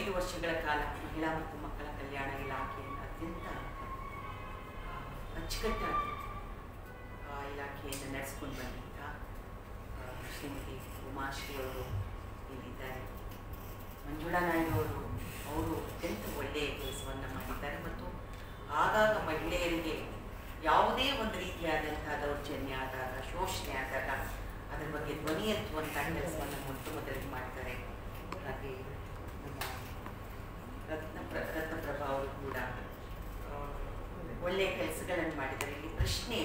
ಐದು ವರ್ಷಗಳ ಕಾಲ ಮಹಿಳಾ ಮತ್ತು ಮಕ್ಕಳ ಕಲ್ಯಾಣ ಇಲಾಖೆಯನ್ನು ಅತ್ಯಂತ ಆ, ಅಚ್ಚುಕಟ್ಟಾಗಿ ಆ ಇಲಾಖೆಯನ್ನು ನಡೆಸ್ಕೊಂಡು ಬಂದಂಥ ಆ, ಶ್ರೀಮತಿ ಉಮಾಶ್ರೀ ಅವರು ಇಲ್ಲಿದ್ದಾರೆ ಮಂಜುಳಾ ನಾಯ್ಡು ಅವರು ಅವರು ಅತ್ಯಂತ ಒಳ್ಳೆಯ ಕೆಲಸವನ್ನು ಮಾಡಿದ್ದಾರೆ ಮತ್ತು ಆಗಾಗ ಮಹಿಳೆಯರಿಗೆ ಯಾವುದೇ ಒಂದು ರೀತಿಯಾದಂಥ ದೌರ್ಜನ್ಯ ಆದಾಗ ಶೋಷಣೆ ಆದಾಗ ಅದರ ಬಗ್ಗೆ ಧ್ವನಿ ಎತ್ತುವಂಥ ಕೆಲಸವನ್ನು ಮೊಟ್ಟ ಮೊದಲಿಗೆ ಮಾಡ್ತಾರೆ ಹಾಗೆ ನಮ್ಮ ರತ್ನ ಪ್ರ- ರತ್ನಪ್ರಭಾ ಅವರು ಕೂಡ ಆ, ಒಳ್ಳೆಯ ಕೆಲಸಗಳನ್ನು ಮಾಡಿದ್ದಾರೆ ಇಲ್ಲಿ ಪ್ರಶ್ನೆ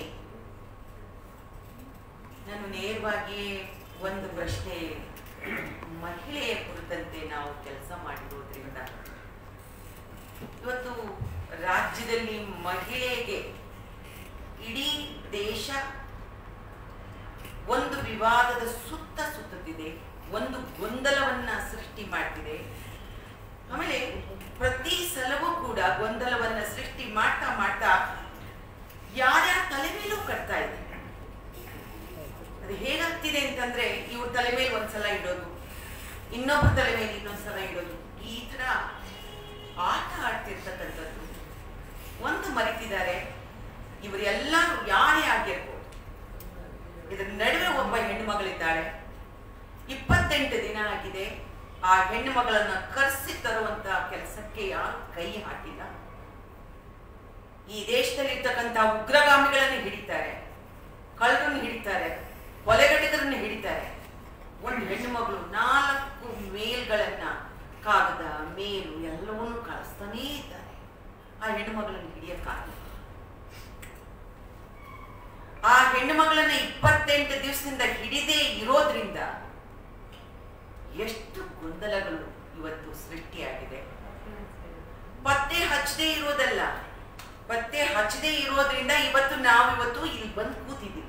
ನಾನು ನೇರವಾಗಿ ಒಂದು ಪ್ರಶ್ನೆ ಮಹಿಳೆಯ ಕುರಿತಂತೆ ನಾವು ಕೆಲಸ ಮಾಡಿರೋದ್ರಿಂದ ಇವತ್ತು ರಾಜ್ಯದಲ್ಲಿ ಮಹಿಳೆಗೆ ಇಡೀ ದೇಶ ಒಂದು ವಿವಾದದ ಸುತ್ತ ಸುತ್ತುತ್ತಿದೆ ಒಂದು ಗೊಂದಲವನ್ನ ಸೃಷ್ಟಿ ಮಾಡ್ತಿದೆ ಆಮೇಲೆ ಪ್ರತಿ ಸಲವೂ ಕೂಡ ಗೊಂದಲವನ್ನ ಸೃಷ್ಟಿ ಮಾಡ್ತಾ ಮಾಡ್ತಾ ಯಾರ್ಯಾರ ತಲೆ ಮೇಲೂ ಕಟ್ತಾ ಇದೆ ಅದು ಹೇಗಾಗ್ತಿದೆ ಅಂತಂದ್ರೆ ಇವ್ರ ತಲೆ ಮೇಲೆ ಒಂದ್ಸಲ ಇಡೋದು ಇನ್ನೊಬ್ಬರ ತಲೆ ಮೇಲೆ ಇನ್ನೊಂದ್ಸಲ ಇಡೋದು ಈ ತರ ಆಟ ಆಡ್ತಿರ್ತಕ್ಕಂಥದ್ದು ಒಂದು ಮರಿತಿದ್ದಾರೆ ಇವರೆಲ್ಲರೂ ಯಾರೇ ಆಗಿರ್ಬೋದು ಇದರ ನಡುವೆ ಒಬ್ಬ ಹೆಣ್ಣು ಮಗಳಿದ್ದಾಳೆ ಇಪ್ಪತ್ತೆಂಟು ದಿನ ಆಗಿದೆ ಆ ಹೆಣ್ಣು ಮಗಳನ್ನ ಕರೆಸಿ ತರುವಂತ ಕೆಲಸಕ್ಕೆ ಯಾರು ಕೈ ಹಾಕಿಲ್ಲ ಈ ದೇಶದಲ್ಲಿ ಇರ್ತಕ್ಕಂಥ ಉಗ್ರಗಾಮಿಗಳನ್ನು ಹಿಡಿತಾರೆ ಕಳ್ಳರನ್ನು ಹಿಡಿತಾರೆ ಕೊಲೆಗಟ್ಟಿಗರನ್ನು ಹಿಡಿತಾರೆ ಒಂದು ಹೆಣ್ಣು ಮಗಳು ನಾಲ್ಕು ಮೇಲ್ಗಳನ್ನ ಕಾಗದ ಮೇಲು ಎಲ್ಲವನ್ನೂ ಕಳಿಸ್ತಾನೇ ಇದ್ದಾರೆ ಆ ಹೆಣ್ಣು ಮಗಳನ್ನು ಹಿಡಿಯಕ್ಕಾಗಲ್ಲ ಆ ಹೆಣ್ಣು ಮಗಳನ್ನ ಇಪ್ಪತ್ತೆಂಟು ದಿವಸದಿಂದ ಹಿಡಿದೇ ಇರೋದ್ರಿಂದ ಎಷ್ಟು ಗೊಂದಲಗಳು ಇವತ್ತು ಸೃಷ್ಟಿಯಾಗಿದೆ ಪತ್ತೆ ಹಚ್ಚದೇ ಇರೋದಲ್ಲ ಪತ್ತೆ ಹಚ್ಚದೇ ಇರೋದ್ರಿಂದ ಇವತ್ತು ನಾವು ಇವತ್ತು ಇಲ್ಲಿ ಬಂದು ಕೂತಿದ್ದೀವಿ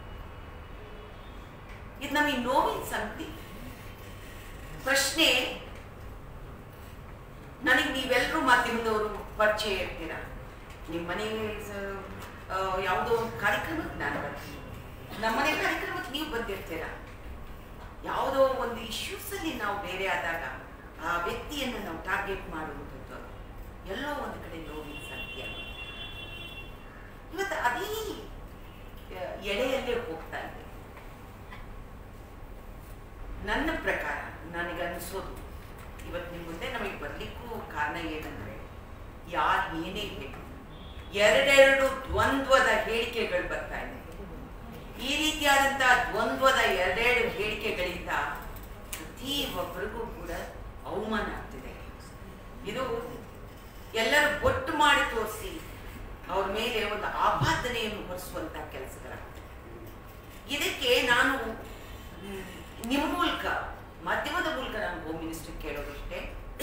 ಇದು ನಮಗೆ ನೋವಿನ ಸಂಗತಿ ಪ್ರಶ್ನೆ ನನಗೆ ನೀವೆಲ್ಲರೂ ಮಾಧ್ಯಮದವರು ಪರಿಚಯ ಇರ್ತೀರ ನಿಮ್ಮ ಮನೆಯಲ್ಲಿ ಸ- ಆ, ಯಾವುದೋ ಒಂದು ಕಾರ್ಯಕ್ರಮಕ್ಕೆ ನಾನು ಬರ್ತೀನಿ ನಮ್ಮನೆ ಕಾರ್ಯಕ್ರಮಕ್ಕೆ ನೀವು ಬಂದಿರ್ತೀರ ಯಾವುದೋ ಒಂದು issues ಅಲ್ಲಿ ನಾವು ಬೇರೆ ಆದಾಗ ಆ ವ್ಯಕ್ತಿಯನ್ನು ನಾವು ಟಾರ್ಗೆಟ್ ಮಾಡುವಂಥದ್ದು ಎಲ್ಲೋ ಒಂದು ಕಡೆ ನೋವಿನ ಸಂಖ್ಯೆ ಇವತ್ತು ಅದೇ ಆ, ಎಳೆಯಲ್ಲೇ ಹೋಗ್ತಾ ಇದೆ ನನ್ನ ಪ್ರಕಾರ ನನಗನ್ನಿಸೋದು ಇವತ್ತು ನಿಮ್ಮ ಮುಂದೆ ನಮಗೆ ಬರ್ಲಿಕ್ಕೂ ಕಾರಣ ಏನಂದ್ರೆ ಯಾರು ಏನೇ ಹೇಳಿ ಎರಡೆರಡು ದ್ವಂದ್ವದ ಹೇಳಿಕೆಗಳು ಬರ್ತಾ ಇದೆ ಈ ರೀತಿಯಾದಂತಹ ದ್ವಂದ್ವದ ಎರಡೆರಡು ಹೇಳಿಕೆಗಳಿಂದ ಪ್ರತಿ ಒಬ್ಬರಿಗೂ ಕೂಡ ಅವಮಾನ ಆಗ್ತಿದೆ ಇದು ಎಲ್ಲರೂ ಬೊಟ್ಟು ಮಾಡಿ ತೋರಿಸಿ ಅವ್ರ ಮೇಲೆ ಒಂದು ಆಪಾದನೆಯನ್ನು ಹೊರಿಸುವಂತ ಕೆಲಸಗಳಾಗ್ತದೆ ಇದಕ್ಕೆ ನಾನು ಮ್, ನಿಮ್ಮ ಮೂಲಕ ಮಾಧ್ಯಮದ ಮೂಲಕ ನಾನು ಹೋಮ್ ಮಿನಿಸ್ಟರ್ ಕೇಳೋದಷ್ಟೇ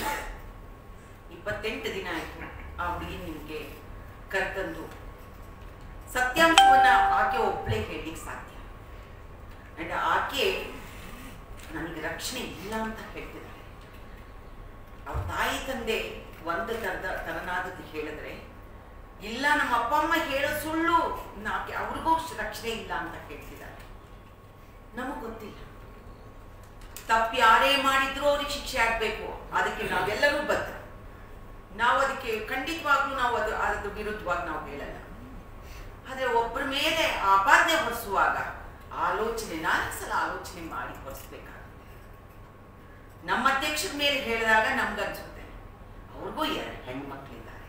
ಇಪ್ಪತ್ತೆಂಟು ದಿನ ಆಯ್ತು ಆ ಹುಡುಗಿ ನಿಮಗೆ ಕರೆತಂದು ಸತ್ಯಾಂಶವನ್ನ ಆಕೆ ಒಬ್ಬಳೇ ಹೇಳಲಿಕ್ಕೆ ಸಾಧ್ಯ ಅಂಡ್ ಆಕೆ ನನಗೆ ರಕ್ಷಣೆ ಇಲ್ಲ ಅಂತ ಹೇಳ್ತಿದ್ದಾಳೆ ಅವ್ರ ತಾಯಿ ತಂದೆ ಒಂದು ತರದ ತರನಾದದ್ದು ಹೇಳಿದ್ರೆ ಇಲ್ಲ ನಮ್ಮ ಅಪ್ಪ ಅಮ್ಮ ಹೇಳೋ ಸುಳ್ಳು ನಾಕೆ ಅವ್ರಿಗೂ ರಕ್ಷಣೆ ಇಲ್ಲ ಅಂತ ಹೇಳ್ತಿದ್ದಾರೆ ನಮಗ್ ಗೊತ್ತಿಲ್ಲ ತಪ್ಪು ಯಾರೇ ಮಾಡಿದ್ರು ಅವ್ರಿಗೆ ಶಿಕ್ಷೆ ಆಗ್ಬೇಕು ಅದಕ್ಕೆ ನಾವೆಲ್ಲರೂ ಬದ್ಧ ನಾವು ಅದಕ್ಕೆ ಖಂಡಿತವಾಗ್ಲೂ ನಾವು ಅದು ಅದ್ರ ವಿರುದ್ಧವಾಗಿ ನಾವು ಹೇಳಲ್ಲ ಆದ್ರೆ ಒಬ್ಬರ ಮೇಲೆ ಆಪಾದನೆ ಹೊರಿಸುವಾಗ ಆಲೋಚನೆ ನಾಲ್ಕು ಸಲ ಆಲೋಚನೆ ಮಾಡಿ ಹೊರಿಸ್ಬೇಕಾಗುತ್ತೆ ನಮ್ಮ ಅಧ್ಯಕ್ಷರ ಮೇಲೆ ಹೇಳಿದಾಗ ನಮ್ಗನ್ಸುತ್ತೆ ಅವ್ರಿಗೂ ಎರಡು ಹೆಣ್ಣು ಮಕ್ಕಳಿದ್ದಾರೆ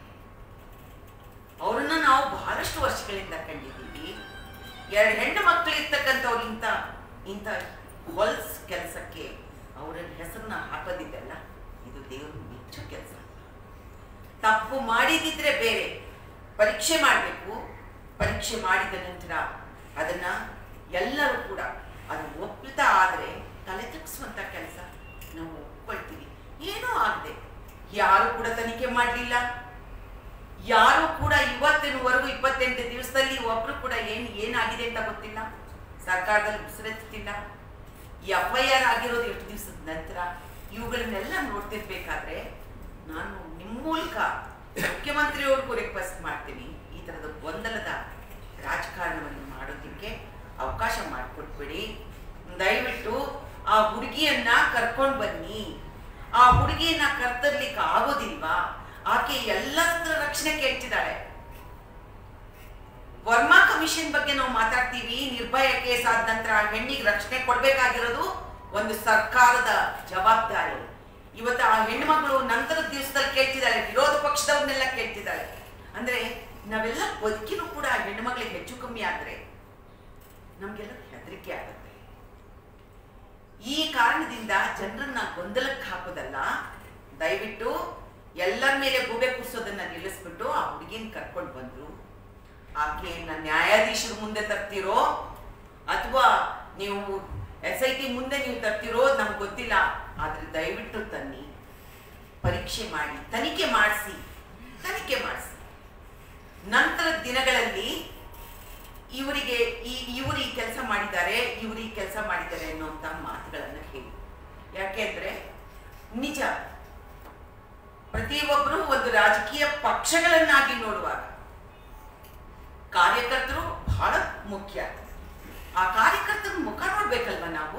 ಅವ್ರನ್ನ ನಾವು ಬಹಳಷ್ಟು ವರ್ಷಗಳಿಂದ ಕಂಡಿದ್ದೀವಿ ಎರಡು ಹೆಣ್ಣು ಮಕ್ಕಳು ಇರ್ತಕ್ಕಂಥವ್ರು ಇಂಥ ಇಂಥ ಹೊಲ್ಸ್ ಕೆಲಸಕ್ಕೆ ಅವರ ಹೆಸರನ್ನ ಹಾಕೋದಿದ್ದಲ್ಲ ಇದು ದೇವರು ಮೆಚ್ಚೋ ಕೆಲಸ ತಪ್ಪು ಮಾಡಿದಿದ್ರೆ ಬೇರೆ ಪರೀಕ್ಷೆ ಮಾಡಬೇಕು ಪರೀಕ್ಷೆ ಮಾಡಿದ ನಂತರ ಅದನ್ನ ಎಲ್ಲರೂ ಕೂಡ ಅದು ಒಪ್ಪಿತಾ ಆದರೆ ತಲೆ ತಗ್ಗಿಸುವಂತ ಕೆಲಸ ನಾವು ಒಪ್ಕೊಳ್ತೀವಿ ಏನೂ ಆಗದೆ ಯಾರು ಕೂಡ ತನಿಖೆ ಮಾಡಲಿಲ್ಲ ಯಾರು ಕೂಡ ಇವತ್ತಿನವರೆಗೂ ಇಪ್ಪತ್ತೆಂಟು ದಿವಸದಲ್ಲಿ ಒಬ್ರು ಕೂಡ ಏನ್ ಏನಾಗಿದೆ ಅಂತ ಗೊತ್ತಿಲ್ಲ ಸರ್ಕಾರದಲ್ಲಿ ಉಸಿರೆತ್ತಿಲ್ಲ ಎಫ್ ಐ ಆರ್ ಆಗಿರೋದು ಎಷ್ಟು ದಿವಸದ ನಂತರ ಇವುಗಳನ್ನೆಲ್ಲ ನೋಡ್ತಿರ್ಬೇಕಾದ್ರೆ ನಾನು ನಿಮ್ಮ ಮೂಲಕ ಮುಖ್ಯಮಂತ್ರಿಯವ್ರಿಗೂ ರಿಕ್ವೆಸ್ಟ್ ಮಾಡ್ತೀನಿ ಈ ಥರದ ಗೊಂದಲದ ರಾಜಕಾರಣವನ್ನು ಮಾಡೋದಕ್ಕೆ ಅವಕಾಶ ಮಾಡಿಕೊಟ್ಬಿಡಿ ದಯವಿಟ್ಟು ಆ ಹುಡುಗಿಯನ್ನ ಕರ್ಕೊಂಡು ಬನ್ನಿ ಆ ಹುಡುಗಿಯನ್ನ ಕರ್ತರ್ಲಿಕ್ಕೆ ಆಗೋದಿಲ್ವಾ ಆಕೆ ಎಲ್ಲದರ ರಕ್ಷಣೆ ಕೇಳ್ತಿದ್ದಾಳೆ ವರ್ಮಾ ಕಮಿಷನ್ ಬಗ್ಗೆ ನಾವು ಮಾತಾಡ್ತೀವಿ ನಿರ್ಭಯ ಕೇಸ್ ಆದ ನಂತರ ಆ ಹೆಣ್ಣಿಗೆ ರಕ್ಷಣೆ ಕೊಡ್ಬೇಕಾಗಿರೋದು ಒಂದು ಸರ್ಕಾರದ ಜವಾಬ್ದಾರಿ ಇವತ್ತು ಆ ಹೆಣ್ಮಗಳು ನಂತರದ ದಿವಸದಲ್ಲಿ ಕೇಳ್ತಿದ್ದಾಳೆ ವಿರೋಧ ಪಕ್ಷದವ್ರನ್ನೆಲ್ಲ ಕೇಳ್ತಿದ್ದಾಳೆ ಅಂದ್ರೆ ನಾವೆಲ್ಲ ಬದುಕಿನೂ ಕೂಡ ಆ ಹೆಣ್ಮಗಳಿಗೆ ಹೆಚ್ಚು ಕಮ್ಮಿ ಆದ್ರೆ ನಮ್ಗೆಲ್ಲ ಹೆದರಿಕೆ ಆಗುತ್ತೆ ಈ ಕಾರಣದಿಂದ ಜನರನ್ನ ಗೊಂದಲಕ್ಕೆ ಹಾಕೋದಲ್ಲ ದಯವಿಟ್ಟು ಎಲ್ಲರ ಮೇಲೆ ಗೂಬೆ ಕೂರ್ಸೋದನ್ನ ನಿಲ್ಲಿಸ್ಬಿಟ್ಟು ಆ ಹುಡುಗಿನ ಕರ್ಕೊಂಡು ಬಂದ್ರು ಆಕೆಯನ್ನ ನ್ಯಾಯಾಧೀಶರ ಮುಂದೆ ತರ್ತಿರೋ ಅಥವಾ ನೀವು ಎಸ್ ಐ ಟಿ ಮುಂದೆ ನೀವು ತರ್ತಿರೋ ನಮ್ಗೆ ಗೊತ್ತಿಲ್ಲ ಆದ್ರೆ ದಯವಿಟ್ಟು ತನ್ನಿ ಪರೀಕ್ಷೆ ಮಾಡಿ ತನಿಖೆ ಮಾಡಿಸಿ ತನಿಖೆ ಮಾಡಿಸಿ ನಂತರದ ದಿನಗಳಲ್ಲಿ ಇವರಿಗೆ ಈ ಇವರು ಈ ಕೆಲಸ ಮಾಡಿದ್ದಾರೆ ಇವರು ಈ ಕೆಲಸ ಮಾಡಿದ್ದಾರೆ ಅನ್ನುವಂಥ ಮಾತುಗಳನ್ನು ಹೇಳಿ ಯಾಕೆಂದ್ರೆ ನಿಜ ಪ್ರತಿಯೊಬ್ಬರು ಒಂದು ರಾಜಕೀಯ ಪಕ್ಷಗಳನ್ನಾಗಿ ನೋಡುವಾಗ ಕಾರ್ಯಕರ್ತರು ಬಹಳ ಮುಖ್ಯ ಆ ಕಾರ್ಯಕರ್ತರ ಮುಖ ನೋಡ್ಬೇಕಲ್ವಾ ನಾವು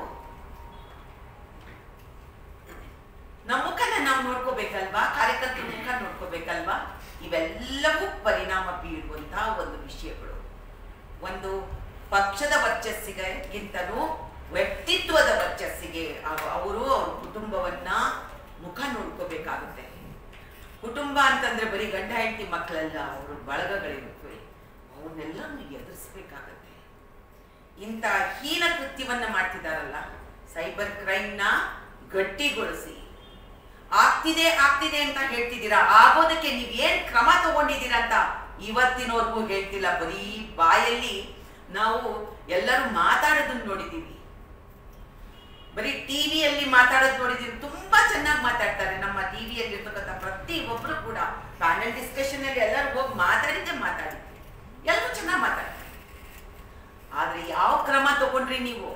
ನಮ್ಮ ಮುಖನ ನಾವು ನೋಡ್ಕೋಬೇಕಲ್ವಾ ಕಾರ್ಯಕರ್ತರ ಮುಖ ನೋಡ್ಕೋಬೇಕಲ್ವಾ ಇವೆಲ್ಲವೂ ಪರಿಣಾಮ ಬೀರುವಂತಹ ಒಂದು ವಿಷಯಗಳು ಒಂದು ಪಕ್ಷದ ವರ್ಚಸ್ಸಿಗಿಂತಲೂ ವ್ಯಕ್ತಿತ್ವದ ವರ್ಚಸ್ಸಿಗೆ ಅವ- ಅವರು ಅವ್ರ ಕುಟುಂಬವನ್ನ ಮುಖ ನೋಡ್ಕೋಬೇಕಾಗುತ್ತೆ ಕುಟುಂಬ ಅಂತಂದ್ರೆ ಬರೀ ಗಂಡ ಹೆಂಡತಿ ಮಕ್ಕಳಲ್ಲ ಅವರು ಬಳಗಗಳಿರುತ್ತವೆ ಅವನ್ನೆಲ್ಲನೂ ಎದುರಿಸ್ಬೇಕಾಗತ್ತೆ ಇಂಥ ಹೀನ ಕೃತ್ಯವನ್ನ ಮಾಡ್ತಿದಾರಲ್ಲ ಸೈಬರ್ ಕ್ರೈಮ್ನ ಗಟ್ಟಿಗೊಳಿಸಿ ಆಗ್ತಿದೆ ಆಗ್ತಿದೆ ಅಂತ ಹೇಳ್ತಿದ್ದೀರಾ ಆಗೋದಕ್ಕೆ ನೀವ್ ಏನ್ ಕ್ರಮ ತಗೊಂಡಿದ್ದೀರಾ ಅಂತ ಇವತ್ತಿನವರೆಗೂ ಹೇಳ್ತಿಲ್ಲ ಬರೀ ಬಾಯಲ್ಲಿ ನಾವು ಎಲ್ಲರೂ ಮಾತಾಡೋದನ್ನ ನೋಡಿದೀವಿ ಬರೀ ಟಿವಿಯಲ್ಲಿ ಮಾತಾಡೋದು ನೋಡಿದೀವಿ ತುಂಬಾ ಚೆನ್ನಾಗಿ ಮಾತಾಡ್ತಾರೆ ನಮ್ಮ ಟಿವಿಯಲ್ಲಿ ಇರ್ತಕ್ಕಂಥ ಪ್ರತಿ ಒಬ್ರು ಕೂಡ ಪ್ಯಾನೆಲ್ ಡಿಸ್ಕಷನ್ ಅಲ್ಲಿ ಎಲ್ಲರೂ ಹೋಗಿ ಮಾತಾಡಿದ್ದೆ ಮಾತಾಡಿದ್ವಿ ಎಲ್ಲರೂ ಚೆನ್ನಾಗಿ ಮಾತಾಡ್ತಾರೆ ಆದ್ರೆ ಯಾವ ಕ್ರಮ ತಗೊಂಡ್ರಿ ನೀವು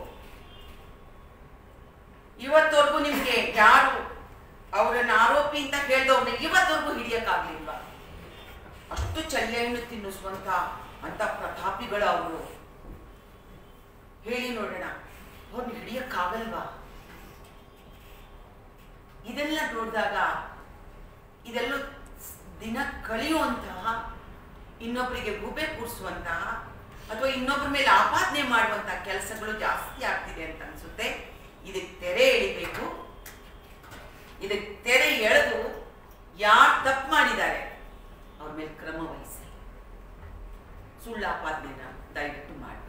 ಇವತ್ತವರೆಗೂ ನಿಮ್ಗೆ ಯಾರು ಅವರನ್ನ ಆರೋಪಿ ಅಂತ ಹೇಳ್ದವ್ರನ್ನ ಇವತ್ತವರೆಗೂ ಹಿಡಿಯಕ್ಕಾಗ್ಲಿಲ್ವಾ ಅಷ್ಟು ಚಳ್ಳೆಹಣ್ಣು ತಿನ್ನಿಸುವಂತ ಅಂತ ಪ್ರತಾಪಿಗಳು ಅವರು ಹೇಳಿ ನೋಡೋಣ ಅವ್ರನ್ನ ಹಿಡಿಯಕ್ಕಾಗಲ್ವಾ ಇದೆಲ್ಲ ನೋಡಿದಾಗ ಇದೆಲ್ಲ ದಿನ ಕಳೆಯುವಂತಹ ಇನ್ನೊಬ್ಬರಿಗೆ ಗುಬೆ ಕೂರಿಸುವಂತಹ ಅಥವಾ ಇನ್ನೊಬ್ಬರ ಮೇಲೆ ಆಪಾದನೆ ಮಾಡುವಂತಹ ಕೆಲಸಗಳು ಜಾಸ್ತಿ ಆಗ್ತಿದೆ ಅಂತ ಅನ್ಸುತ್ತೆ ಇದಕ್ಕೆ ತೆರೆ ಎಳಿಬೇಕು ಇದಕ್ಕೆ ತೆರೆ ಎಳೆದು ಯಾರು ತಪ್ಪು ಮಾಡಿದ್ದಾರೆ ಅವ್ರ ಮೇಲೆ ಕ್ರಮ ವಹಿಸಿ ಸುಳ್ಳು ಆಪಾದನೆನ ದಯವಿಟ್ಟು ಮಾಡಬೇಡಿ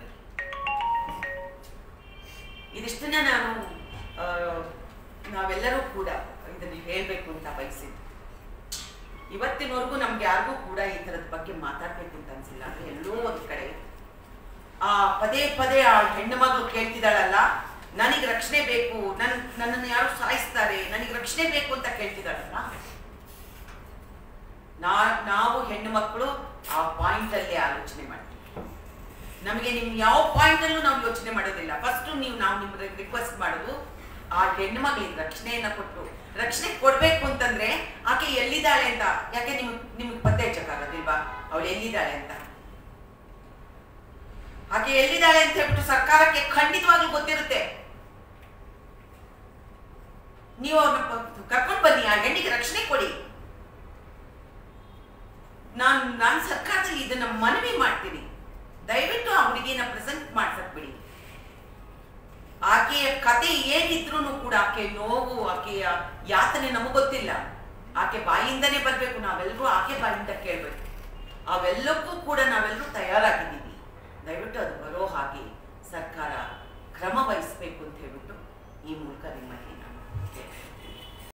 ಇದಿಷ್ಟನ್ನ ನಾನು ಆ, ನಾವೆಲ್ಲರೂ ಕೂಡ ಇದನ್ನ ಹೇಳಬೇಕು ಅಂತ ಬಯಸಿದ್ದೆ ಇವತ್ತಿನವರೆಗೂ ನಮ್ಗೆ ಯಾರಿಗೂ ಕೂಡ ಈ ಥರದ ಬಗ್ಗೆ ಮಾತಾಡ್ಬೇಕು ಅಂತ ಅನ್ಸಿಲ್ಲ ಅಂದ್ರೆ ಎಲ್ಲೋ ಒಂದ್ ಕಡೆ ಆ ಪದೇ ಪದೇ ಆ ಹೆಣ್ಣು ಮಗಳು ಕೇಳ್ತಿದ್ದಾಳಲ್ಲ ನನಗೆ ರಕ್ಷಣೆ ಬೇಕು ನನ್ ನನ್ನನ್ನು ಯಾರು ಸಾಯಿಸ್ತಾರೆ ನನಗೆ ರಕ್ಷಣೆ ಬೇಕು ಅಂತ ಕೇಳ್ತಿದ್ದಾಳಲ್ಲ ನಾ ನಾವು ಹೆಣ್ಣು ಮಕ್ಕಳು ಆ ಪಾಯಿಂಟ್ ಅಲ್ಲಿ ಆಲೋಚನೆ ಮಾಡ್ತೀವಿ ನಮಗೆ ನಿಮ್ ಯಾವ ಪಾಯಿಂಟ್ ಅಲ್ಲೂ ನಾವು ಯೋಚನೆ ಮಾಡೋದಿಲ್ಲ ಫಸ್ಟ್ ನೀವು ನಾವು ನಿಮ್ಗೆ ರಿಕ್ವೆಸ್ಟ್ ಮಾಡೋದು ಆ ಹೆಣ್ಣು ಮಗಳಿಗೆ ರಕ್ಷಣೆಯನ್ನ ಕೊಟ್ಟು ರಕ್ಷಣೆ ಕೊಡ್ಬೇಕು ಅಂತಂದ್ರೆ ಆಕೆ ಎಲ್ಲಿದ್ದಾಳೆ ಅಂತ ಯಾಕೆ ನಿಮ್ಗೆ ನಿಮ್ಗೆ ಪತ್ತೆ ಹಚ್ಚಕ್ಕಾಗೋದಿಲ್ವಾ ಅವಳು ಎಲ್ಲಿದ್ದಾಳೆ ಅಂತ ಆಕೆ ಎಲ್ಲಿದ್ದಾಳೆ ಅಂತ ಹೇಳ್ಬಿಟ್ಟು ಸರ್ಕಾರಕ್ಕೆ ಖಂಡಿತವಾಗ್ಲೂ ಗೊತ್ತಿರುತ್ತೆ ನೀವು ಅವ್ರನ್ನ ಕರ್ಕೊಂಡು ಬನ್ನಿ ಆ ಹೆಣ್ಣಿಗೆ ರಕ್ಷಣೆ ಕೊಡಿ ನಾನು ನಾನು ಸರ್ಕಾರದಲ್ಲಿ ಇದನ್ನ ಮನವಿ ಮಾಡ್ತೀನಿ ದಯವಿಟ್ಟು ಆ ಹುಡುಗಿನ ಪ್ರೆಸೆಂಟ್ ಮಾಡ್ಸಕ್ ಬಿಡಿ ಆಕೆಯ ಕತೆ ಏನಿದ್ರು ಕೂಡ ಆಕೆ ನೋವು ಆಕೆಯ ಯಾತನೆ ನಮಗ್ ಗೊತ್ತಿಲ್ಲ ಆಕೆ ಬಾಯಿಂದನೇ ಬರ್ಬೇಕು ನಾವೆಲ್ಲರೂ ಆಕೆ ಬಾಯಿಂದ ಕೇಳ್ಬೇಕು ಅವೆಲ್ಲಕ್ಕೂ ಕೂಡ ನಾವೆಲ್ಲರೂ ತಯಾರಾಗಿದ್ದೀವಿ